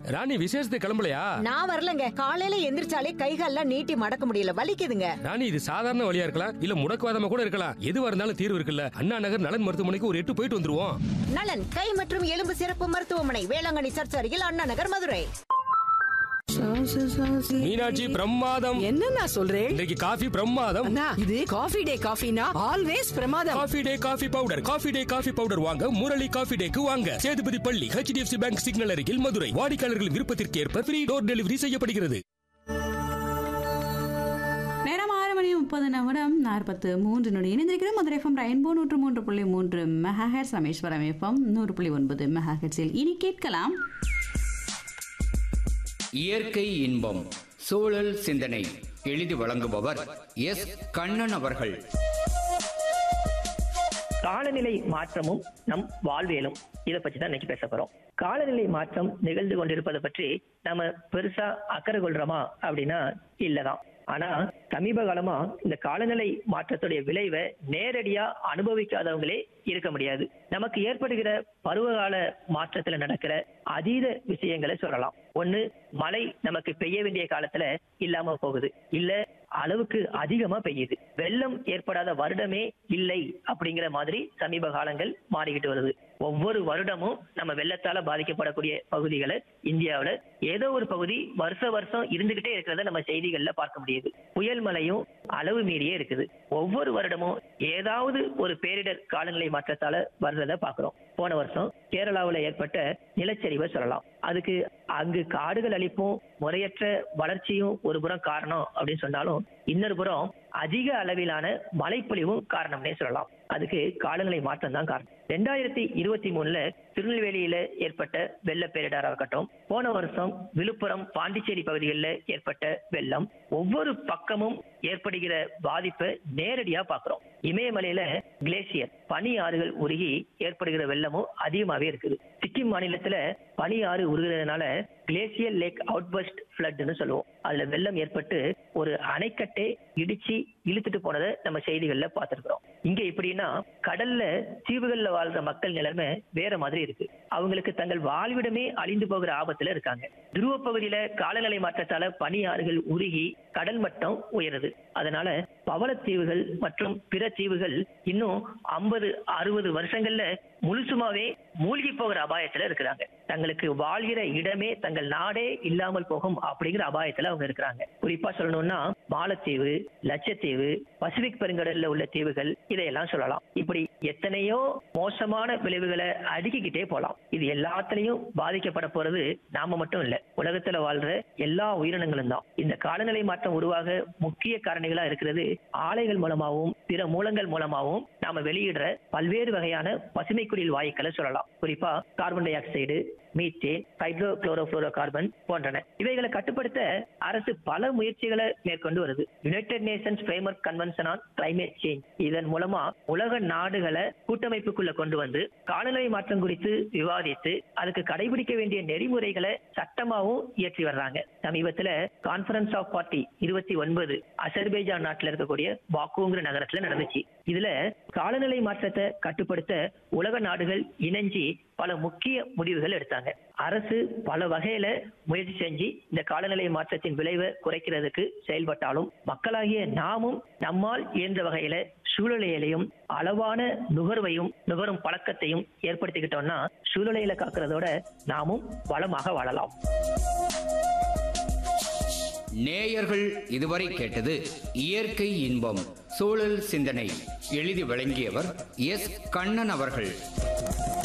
ராணி விசேஷத்துக்கு கிளம்பலையா நான் வரலங்க காலையில எந்திரிச்சாலே கைகால்லாம் நீட்டி மடக்க முடியல வலிக்குதுங்க ராணி இது சாதாரண வழியா இருக்கலாம் இல்ல முடக்குவாதமா கூட இருக்கலாம் எதுவா இருந்தாலும் தீர்வு இருக்குல்ல அண்ணா நகர் நலன் மருத்துவமனைக்கு ஒரு எட்டு போயிட்டு வந்துருவோம் நலன் கை மற்றும் எலும்பு சிறப்பு மருத்துவமனை வேளாங்கண்ணி சர்ச் அருகில் அண்ணா நகர் மதுரை மீனாட்சி பிரமாதம் என்னண்ணா சொல்றேன் இன்றைக்கு காஃபி பிரமாதம் அண்ணா இது காஃபி டே காஃபினா ஆல்வேஸ் பிரமாதம் coffee day coffee powder coffee day coffee powder வாங்க முரளி காஃபி டேக்கு வாங்க சேதுபதி பள்ளி ஹெச்டிஎஃப்சி பேங்க் சிக்னல் அருகில் மதுரை வாடிக்கையாளர்கள் விருப்பத்திற்கு ஏற்ப ஃப்ரீ டோர் டெலிவரி செய்யப்படுகிறது நேரம் ஆறு மணி முப்பது நிமிடம் நாற்பத்து மூன்று நொடி இணைந்திருக்கிற மதுரை எஃப்எம் ரெயின்போ நூற்று மூன்று புள்ளி மூன்று மெகாஹெட்ஸ் ராமேஸ்வரம் எஃப்எம் நூறு புள்ளி ஒன்பது மெகாஹெட்ஸில் இனி கேட்கலாம் இயற்கை இன்பம் சூழல் சிந்தனை எழுதி வழங்குபவர் எஸ் கண்ணன் அவர்கள் காலநிலை மாற்றமும் நம் வாழ்வியலும் இதை பற்றி தான் இன்னைக்கு பேச போறோம் காலநிலை மாற்றம் நிகழ்ந்து கொண்டிருப்பதை பற்றி நம்ம பெருசா அக்கறை கொள்றோமா அப்படின்னா இல்லதான் ஆனா சமீப காலமா இந்த காலநிலை மாற்றத்துடைய விளைவை நேரடியா அனுபவிக்காதவங்களே இருக்க முடியாது நமக்கு ஏற்படுகிற பருவகால மாற்றத்துல நடக்கிற அதீத விஷயங்களை சொல்லலாம் ஒண்ணு மழை நமக்கு பெய்ய வேண்டிய காலத்துல இல்லாம போகுது இல்ல அளவுக்கு அதிகமா பெய்யுது வெள்ளம் ஏற்படாத வருடமே இல்லை அப்படிங்கிற மாதிரி சமீப காலங்கள் மாறிக்கிட்டு வருது ஒவ்வொரு வருடமும் நம்ம வெள்ளத்தால பாதிக்கப்படக்கூடிய பகுதிகளை இந்தியாவுல ஏதோ ஒரு பகுதி வருஷ வருஷம் இருந்துகிட்டே இருக்கிறத நம்ம செய்திகள்ல பார்க்க முடியுது புயல் மழையும் அளவு மீறியே இருக்குது ஒவ்வொரு வருடமும் ஏதாவது ஒரு பேரிடர் காலநிலை மாற்றத்தால வர்றத பாக்குறோம் போன வருஷம் கேரளாவுல ஏற்பட்ட நிலச்சரிவை சொல்லலாம் அதுக்கு அங்கு காடுகள் அழிப்பும் முறையற்ற வளர்ச்சியும் ஒரு புறம் காரணம் அப்படின்னு சொன்னாலும் இன்னொரு புறம் அதிக அளவிலான மழைப்பொழிவும் காரணம்னே சொல்லலாம் அதுக்கு காலநிலை மாற்றம் தான் காரணம் ரெண்டாயிரத்தி இருபத்தி மூணுல திருநெல்வேலியில ஏற்பட்ட வெள்ள பேரிடரா இருக்கட்டும் போன வருஷம் விழுப்புரம் பாண்டிச்சேரி பகுதிகளில் ஏற்பட்ட வெள்ளம் ஒவ்வொரு பக்கமும் ஏற்படுகிற பாதிப்பை நேரடியா பாக்குறோம் இமயமலையில கிளேசியர் பனி ஆறுகள் உருகி ஏற்படுகிற வெள்ளமும் அதிகமாவே இருக்குது சிக்கிம் மாநிலத்துல பனி ஆறு உருகிறதுனால கிளேசியர் லேக் அவுட்பஸ்ட் ஃபிளட்னு சொல்லுவோம் அதுல வெள்ளம் ஏற்பட்டு ஒரு அணைக்கட்டே இடிச்சு இழுத்துட்டு போனதை நம்ம செய்திகள்ல பார்த்திருக்கிறோம் இங்க எப்படின்னா கடல்ல தீவுகள்ல வாழ்ற மக்கள் நிலைமை வேற மாதிரி இருக்கு அவங்களுக்கு தங்கள் வாழ்விடமே அழிந்து போகிற ஆபத்துல இருக்காங்க துருவ பகுதியில காலநிலை மாற்றத்தால பனி ஆறுகள் உருகி கடல் மட்டம் உயருது அதனால பவளத்தீவுகள் மற்றும் பிற தீவுகள் இன்னும் ஐம்பது அறுபது வருஷங்கள்ல முழுசுமாவே மூழ்கி போகிற அபாயத்துல இருக்கிறாங்க தங்களுக்கு வாழ்கிற இடமே தங்கள் நாடே இல்லாமல் போகும் அப்படிங்கிற அபாயத்துல அவங்க இருக்கிறாங்க குறிப்பா சொல்லணும்னா மாலத்தீவு லட்சத்தீவு பசிபிக் பெருங்கடல்ல உள்ள தீவுகள் இதையெல்லாம் சொல்லலாம் இப்படி எத்தனையோ மோசமான விளைவுகளை அடுக்கிக்கிட்டே போலாம் இது எல்லாத்துலயும் பாதிக்கப்பட போறது நாம மட்டும் இல்ல உலகத்துல வாழ்ற எல்லா உயிரினங்களும் தான் இந்த காலநிலை மாற்றம் உருவாக முக்கிய காரணிகளா இருக்கிறது ஆலைகள் மூலமாகவும் பிற மூலங்கள் மூலமாகவும் நாம வெளியிடுற பல்வேறு வகையான பசுமைக்குடில் வாயுக்களை சொல்லலாம் குறிப்பா carbon dioxide methane hydrochlorofluorocarbon போன்றன இவைகளை கட்டுப்படுத்த அரசு பல முயற்சிகளை மேற்கொண்டு வருது United Nations framework convention on climate change இதன் மூலமா உலக நாடுகளை கூட்டமைப்புக்குள்ள கொண்டு வந்து காலநிலை மாற்றம் குறித்து விவாதித்து அதுக்கு கடைபிடிக்க வேண்டிய நெறிமுறைகளை சட்டமாவும் இயற்றி வர்றாங்க சமீபத்துல கான்பரன்ஸ் ஆஃப் பார்ட்டி இருபத்தி ஒன்பது அசர்பைஜான் நாட்டுல இருக்கக்கூடிய பாக்குங்கிற நகரத்துல நடந்துச்சு இதுல காலநிலை மாற்றத்தை கட்டுப்படுத்த உலக நாடுகள் இணைஞ்சு பல முக்கிய முடிவுகள் எடுத்தாங்க அரசு பல வகையில முயற்சி செஞ்சு இந்த காலநிலை மாற்றத்தின் விளைவை குறைக்கிறதுக்கு செயல்பட்டாலும் மக்களாகிய நாமும் நம்மால் இயன்ற வகையில சூழ்நிலையிலையும் அளவான நுகர்வையும் நுகரும் பழக்கத்தையும் ஏற்படுத்திக்கிட்டோம்னா சூழ்நிலையில காக்கிறதோட நாமும் வளமாக வாழலாம் நேயர்கள் இதுவரை கேட்டது இயற்கை இன்பம் சூழல் சிந்தனை எழுதி வழங்கியவர் எஸ் கண்ணன் அவர்கள்